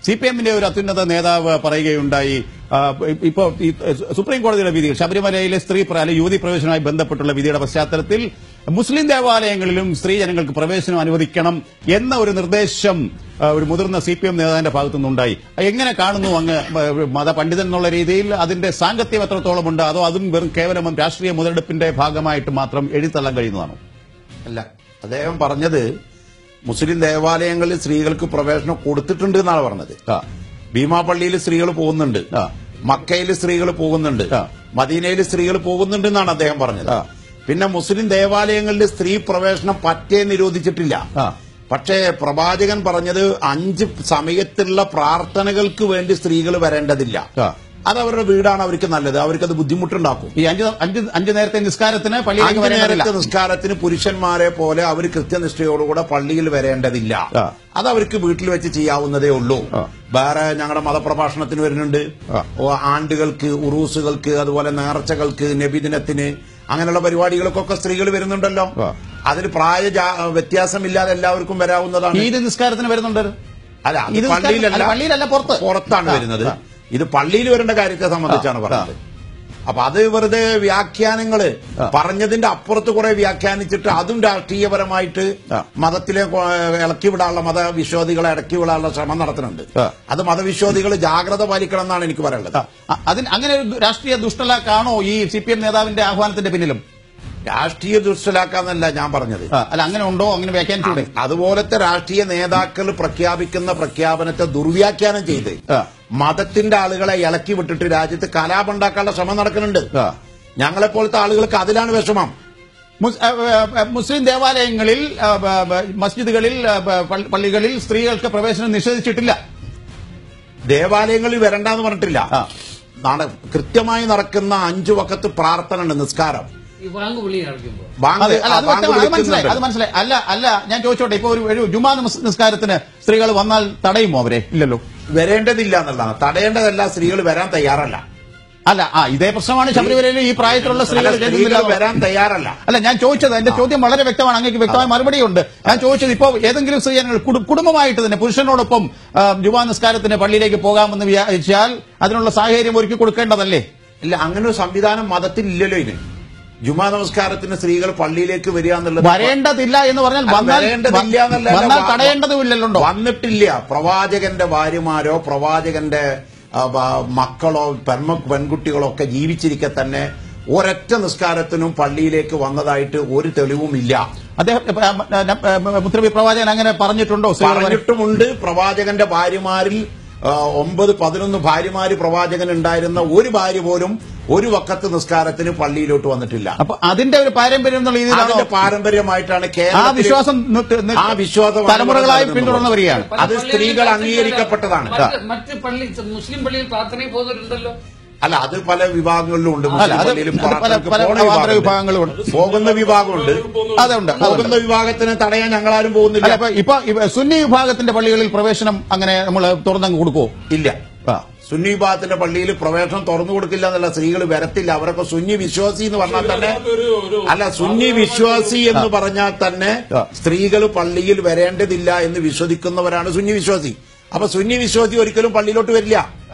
C P എമ്മിന്റെ ഒരു അത്യുന്നത നേതാവ് പറയുകയുണ്ടായി ആ, ഇപ്പോ ഈ സുപ്രീം കോടതിയുടെ വിധി ശബരിമലയിലെ സ്ത്രീ പ്ര- അല്ലെങ്കിൽ യുവതി പ്രവേശനവുമായി ബന്ധപ്പെട്ടുള്ള വിധിയുടെ പശ്ചാത്തലത്തിൽ മുസ്ലിം ദേവാലയങ്ങളിലും സ്ത്രീ ജനങ്ങൾക്ക് പ്രവേശനം അനുവദിക്കണം എന്ന ഒരു നിർദ്ദേശം ആ, ഒരു മുതിർന്ന സി പി എം നേതാവിന്റെ ഭാഗത്തു നിന്നുണ്ടായി എങ്ങനെ കാണുന്നു അങ്ങ് മ- മതപണ്ഡിതൻ എന്നുള്ള രീതിയിൽ അതിന്റെ സാങ്കത്യം എത്രത്തോളമുണ്ട് അതോ അതും വെറും കേവലം രാഷ്ട്രീയ മുതലെടുപ്പിന്റെ ഭാഗമായിട്ട് മാത്രം എഴുത്തള്ളാൻ കഴിയുന്നതാണോ അല്ല അദ്ദേഹം പറഞ്ഞത് മുസ്ലിം ദേവാലയങ്ങളിൽ സ്ത്രീകൾക്ക് പ്രവേശനം കൊടുത്തിട്ടുണ്ട് എന്നാണ് പറഞ്ഞത് ആ. ഭീമാപള്ളിയിൽ സ്ത്രീകൾ പോകുന്നുണ്ട് ആ. മക്കയിൽ സ്ത്രീകൾ പോകുന്നുണ്ട് ആ. മദീനയിൽ സ്ത്രീകൾ പോകുന്നുണ്ട് എന്നാണ് അദ്ദേഹം പറഞ്ഞത് ആ. പിന്നെ മുസ്ലിം ദേവാലയങ്ങളിൽ സ്ത്രീ പ്രവേശനം പറ്റേ നിരോധിച്ചിട്ടില്ല ആ. പക്ഷേ പ്രവാചകൻ പറഞ്ഞത് അഞ്ച് സമയത്തുള്ള പ്രാർത്ഥനകൾക്ക് വേണ്ടി സ്ത്രീകൾ വരേണ്ടതില്ല ആ. അത് അവരുടെ വീടാണ് അവർക്ക് നല്ലത് അവർക്കത് ബുദ്ധിമുട്ടുണ്ടാക്കും ഈ അഞ്ച് അഞ്ച് അഞ്ച് നേരത്തെ നിസ്കാരത്തിന് പള്ളിയിലേക്ക് അഞ്ച് വരേണ്ടതില്ല നേരത്തെ നിസ്കാരത്തിന് പുരുഷന്മാരെ പോലെ അവർ കൃത്യനിഷ്ഠയോടുകൂടെ പള്ളിയിൽ വരേണ്ടതില്ല ആ. അത് അവർക്ക് വീട്ടിൽ വെച്ച് ചെയ്യാവുന്നതേ ഉള്ളൂ ആ. വേറെ ഞങ്ങളുടെ മതപ്രഭാഷണത്തിന് വരുന്നുണ്ട് ആ. ഓ, ആണ്ടുകൾക്ക് ഉറൂസുകൾക്ക് അതുപോലെ നേർച്ചകൾക്ക് നബിദിനത്തിന് അങ്ങനെയുള്ള പരിപാടികൾക്കൊക്കെ സ്ത്രീകൾ വരുന്നുണ്ടല്ലോ ആ. അതിൽ പ്രായ ജാ- വ്യത്യാസമില്ലാതെ എല്ലാവർക്കും വരാവുന്നതാണ് ഈദ് നിസ്കാരത്തിന് വരുന്നുണ്ട് അല്ല അത് ഇത് നിസ്കാരം- പള്ളിയിലല്ല അല്ല, പള്ളിയിലല്ല, പുറത്ത്. പുറത്താണ് ആ, വരുന്നത് ആ. ഇത് പള്ളിയിൽ വരേണ്ട കാര്യത്തെ സംബന്ധിച്ചാണ് ആ, പറഞ്ഞത് അപ്പൊ അത് വെറുതെ വ്യാഖ്യാനങ്ങള് ആ. പറഞ്ഞതിന്റെ അപ്പുറത്ത് കുറെ വ്യാഖ്യാനിച്ചിട്ട് അതും രാഷ്ട്രീയപരമായിട്ട് ആ. മതത്തിലെ കൊ- ഇളക്കി വിടാനുള്ള മതവിശ്വാദികളെ ഇടക്കി വിടാനുള്ള ശ്രമം നടത്തുന്നുണ്ട് ആ. അത് മതവിശ്വാദികൾ ജാഗ്രത പാലിക്കണം എന്നാണ് എനിക്ക് പറയാനുള്ളത് ആ, അ- അതിന് അങ്ങനെ ഒരു രാഷ്ട്രീയ ദുഷ്ടലാക്കാണോ ഈ സി പി എം നേതാവിന്റെ ആഹ്വാനത്തിന്റെ പിന്നിലും രാഷ്ട്രീയ ദുഷ്ടലാക്കാന്നല്ല ഞാൻ പറഞ്ഞത് ആ, അല്ല അങ്ങനെ ഉണ്ടോ അങ്ങനെ വ്യാഖ്യാനിച്ചൂടെ അതുപോലത്തെ രാഷ്ട്രീയ നേതാക്കൾ പ്രഖ്യാപിക്കുന്ന പ്രഖ്യാപനത്തെ ദുർവ്യാഖ്യാനം ചെയ്ത് ആ. മതത്തിന്റെ ആളുകളെ ഇളക്കി വിട്ടിട്ട് രാജ്യത്ത് കലാപം ഉണ്ടാക്കാനുള്ള ശ്രമം നടക്കുന്നുണ്ട് ആ. ഞങ്ങളെപ്പോലത്തെ ആളുകൾക്ക് അതിലാണ് വിഷമം മുസ്- ആ, ആ, മുസ്ലിം ദേവാലയങ്ങളിൽ ആ, ബ- ബ- മസ്ജിദുകളിൽ ആ, ബ- പള്ളി- പള്ളികളിൽ സ്ത്രീകൾക്ക് പ്രവേശനം നിഷേധിച്ചിട്ടില്ല ദേവാലയങ്ങളിൽ വരണ്ടെന്ന് പറഞ്ഞിട്ടില്ല ആ. നട- കൃത്യമായി നടക്കുന്ന അഞ്ചു വക്കത്ത് പ്രാർത്ഥന ഉണ്ട് നിസ്കാരം ഈ വാങ്ക് വിളി നടക്കുമ്പോ ബാങ്ക് അതെ അല്ല അത് ബാങ്ക് വ്യക്തമാണ് അത് മനസ്സിലായി വിളിക്കുന്നുണ്ട്. അത് മനസ്സിലായി അല്ല അല്ല ഞാൻ ചോദിച്ചോട്ടെ ഇപ്പൊ ഒരു ഒരു ജുമാ നിസ്- നിസ്കാരത്തിന് സ്ത്രീകൾ വന്നാൽ തടയുമോ അവരെ ഇല്ലല്ലോ വരേണ്ടതില്ല എന്നുള്ളതാണ് തടയേണ്ടതല്ല സ്ത്രീകൾ വരാൻ തയ്യാറല്ല അല്ല ആ ഇതേ പ്രശ്നമാണ് ശബരിമലയിൽ ഈ പ്രായത്തിലുള്ള സ്ത്രീകൾ അല്ല, സ്ത്രീകൾ ചെയ്യുന്നില്ല വരാൻ തയ്യാറല്ല അല്ല ഞാൻ ചോദിച്ചത് എന്റെ ചോദ്യം വളരെ വ്യക്തമാണ് അങ്ങേക്ക് വ്യക്തമായ മറുപടിയുണ്ട് ഞാൻ ചോദിച്ചത് ഇപ്പോൾ ഏതെങ്കിലും സ്ത്രീജനങ്ങൾ കുടു- കുടുംബമായിട്ട് തന്നെ പുരുഷനോടൊപ്പം ആ, ജുമാ നിസ്കാരത്തിന് പള്ളിയിലേക്ക് പോകാമെന്ന് വിചാരിച്ചാൽ അതിനുള്ള സാഹചര്യം ഒരുക്കി കൊടുക്കേണ്ടതല്ലേ ഇല്ല അങ്ങനെ ഒരു സംവിധാനം മതത്തിൽ ഇല്ലല്ലോ ഇതിന് ജുമാ നമസ്കാരത്തിന് സ്ത്രീകൾ പള്ളിയിലേക്ക് വരിക എന്നുള്ളത് വരേണ്ടതില്ല എന്ന് പറഞ്ഞാൽ അത് വന്നാൽ വരേണ്ടതില്ല എന്നല്ല, വന്നാൽ വ- തടയേണ്ടതുമില്ലല്ലോ വന്നിട്ടില്ല പ്രവാചകന്റെ ഭാര്യമാരോ പ്രവാചകന്റെ ആ, ബ- മക്കളോ പെൺമ പെൺകുട്ടികളോ ഒക്കെ ജീവിച്ചിരിക്കെ തന്നെ ഒരൊറ്റ നിസ്കാരത്തിനും പള്ളിയിലേക്ക് വന്നതായിട്ട് ഒരു തെളിവുമില്ല അദ്ദേഹം ആ, ആ, ആ, മുത്തനബി പ്രവാചകൻ അങ്ങനെ പറഞ്ഞിട്ടുണ്ടോ സ്ത്രീകൾ വരെ- പറഞ്ഞിട്ടുമുണ്ട് പ്രവാചകന്റെ ഭാര്യമാരിൽ ആ, ഒമ്പത് പതിനൊന്ന് ഭാര്യമാര് പ്രവാചകൻ ഉണ്ടായിരുന്ന ഒരു ഭാര്യ പോലും ഒരു വക്കത്ത് നിസ്കാരത്തിന് പള്ളിയിലോട്ട് വന്നിട്ടില്ല അപ്പൊ അതിന്റെ ഒരു പാരമ്പര്യം എന്നുള്ള രീതിയിലാണോ അതിന്റെ പാരമ്പര്യമായിട്ടാണ് ആ കേരളത്തിൽ വിശ്വാസം നി- നി- ആ വിശ്വാസമാണ് തലമുറകളായി ഇവിടെ പിന്തുടർന്നു വരികയാണ് പല അത് പള്ളികളിൽ സ്ത്രീകൾ പ്രാർത്ഥനയില്ല. അംഗീകരിക്കപ്പെട്ടതാണ് മറ്റ് മറ്റ് പള്ളി മുസ്ലിം പള്ളിയിൽ പ്രാർത്ഥനയിൽ പോകുന്നവരുണ്ടല്ലോ അല്ല അത് പല വിഭാഗങ്ങളിലും ഉണ്ട് അല്ല, മുസ്ലിം അത് പള്ളിയിലും അത് പല പ്രാർത്ഥനയ്ക്ക് പല പോണ മതാന്തര വിഭാഗമുണ്ട്. വിഭാഗങ്ങളുമുണ്ട് പോകുന്ന വിഭാഗമുണ്ട് അതുണ്ട് അതുണ്ട് പോകുന്ന വിഭാഗത്തിന് തടയാൻ ഞങ്ങളാരും പോകുന്നില്ല അല്ല ഇപ്പൊ ഇപ്പൊ ഇവ- സുന്നി വിഭാഗത്തിന്റെ പള്ളികളിൽ പ്രവേശനം അങ്ങനെ നമ്മൾ തുറന്നങ്ങ് കൊടുക്കുവോ ഇല്ല ആ. സുന്നി വിഭാഗത്തിന്റെ പള്ളിയിൽ പ്രവേശനം തുറന്നു കൊടുക്കില്ല എന്നുള്ള സ്ത്രീകൾ വരത്തില്ല അവരൊക്കെ സുന്നി വിശ്വാസി എന്ന് പറഞ്ഞാൽ തന്നെ അല്ല സുന്നി വിശ്വാസി എന്ന് പറഞ്ഞാൽ തന്നെ ആ. സ്ത്രീകൾ പള്ളിയിൽ വരേണ്ടതില്ല എന്ന് വിശ്വസിക്കുന്നവരാണ് സുന്നി വിശ്വാസി അപ്പൊ സുന്നി വിശ്വാസി ഒരിക്കലും പള്ളിയിലോട്ട് വരില്ല